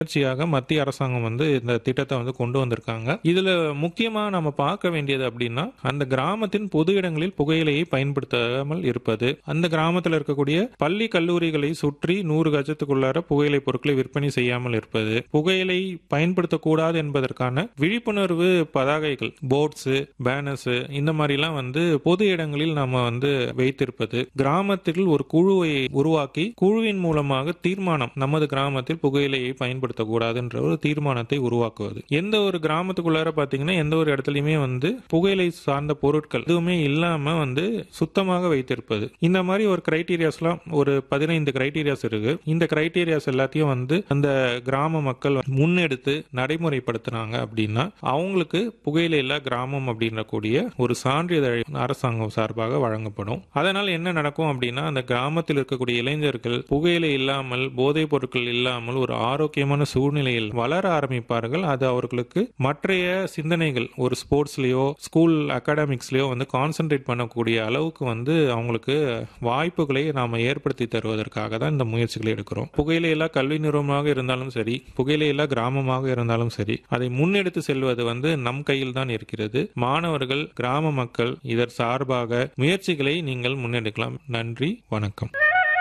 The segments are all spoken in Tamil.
முயற்சியாக மத்திய அரசாங்கம் வந்து இந்த திட்டத்தை வந்து கொண்டு வந்திருக்காங்க இதுல முக்கியமா நம்ம பார்க்க வேண்டியது அப்படின்னா அந்த கிராமத்தின் பொது இடங்களில் புகையிலையை பயன்படுத்தாமல் இருப்பது அந்த கிராமத்தில் இருக்கக்கூடிய பள்ளி கல்லூரிகளை சுற்றி நூறு கஜத்துக்குள்ளார புகையிலை பொருட்களை விற்பனை செய்யாமல் இருப்பது புகையிலை பயன்படுத்தக்கூடாது என்பதற்கான விழிப்புணர்வு பதாகைகள் போர்ட்ஸ் பேனர்ஸ் இந்த மாதிரிலாம் வந்து பொது இடங்களில் நாம வந்து வைத்திருப்பது கிராமத்தில் ஒரு குழுவை உருவாக்கி குழுவின் மூலமாக தீர்மானம் நமது கிராமத்தில் புகையிலையை பயன்படுத்தக்கூடாதுன்ற ஒரு தீர்மானத்தை உருவாக்குவது எந்த ஒரு கிராமத்துக்குள்ளார பாத்தீங்கன்னா எந்த ஒரு இடத்துலயுமே வந்து புகையிலை சார்ந்த பொருட்கள் எதுவுமே இல்லாம வந்து சுத்தமாக வைத்திருப்பது இந்த மாதிரி ஒரு கிரைட்டீரியாஸ்லாம் ஒரு பதினைந்து கிரைட்டீரியாஸ் இருக்கு இந்த கிரைட்டீரியாஸ் எல்லாத்தையும் வந்து அந்த கிராம மக்கள் முன்னெடுத்து நடைமுறைப்படுத்துனாங்க அப்படின்னா அவங்களுக்கு புகையிலை இல்லா கிராமம் அப்படின்ற கூடிய ஒரு சான்றிதழ் அரசாங்கம் சார்பாக வழங்கப்படும் அதனால் என்ன நடக்கும் அப்படின்னா அந்த கிராமத்தில் இருக்கக்கூடிய இளைஞர்கள் புகையிலை இல்லாமல் போதைப் பொருட்கள் இல்லாமல் ஒரு ஆரோக்கியமான சூழ்நிலையில் வளர ஆரம்பிப்பார்கள் அது அவர்களுக்கு மற்றைய சிந்தனைகள் ஒரு ஸ்போர்ட்ஸ்லயோ ஸ்கூல் அகாடமிக்ஸ்லயோ வந்து கான்சென்ட்ரேட் பண்ணக்கூடிய அளவுக்கு வந்து அவங்களுக்கு வாய்ப்புகளை நாம ஏற்படுத்தி தருவதற்காக தான் இந்த முயற்சிகளை எடுக்கிறோம் புகையிலையில்லா கல்வி நிறுவனமாக இருந்தாலும் சரி புகையிலையில்லா கிராமமாக இருந்தாலும் சரி அதை முன்னெடுத்து செல்வது வந்து நம் கையில் தான் இருக்கிறது மாணவர்கள் கிராம மக்கள் இதர் சார்பாக முயற்சிகளை நீங்கள் முன்னெடுக்கலாம் நன்றி வணக்கம்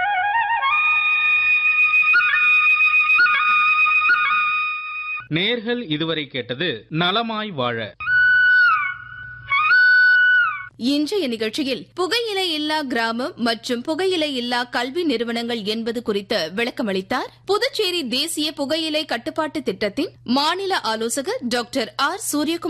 நேர்கள் இதுவரை கேட்டது நலமாய் வாழ இன்றைய நிகழ்ச்சியில் புகையிலை இல்லா கிராமம் மற்றும் புகையிலை இல்லா கல்வி நிறுவனங்கள் என்பது குறித்து விளக்கமளித்தார் புதுச்சேரி தேசிய புகையிலை கட்டுப்பாட்டு திட்டத்தின் மாநில ஆலோசகர் டாக்டர் ஆர் சூரியகுமார்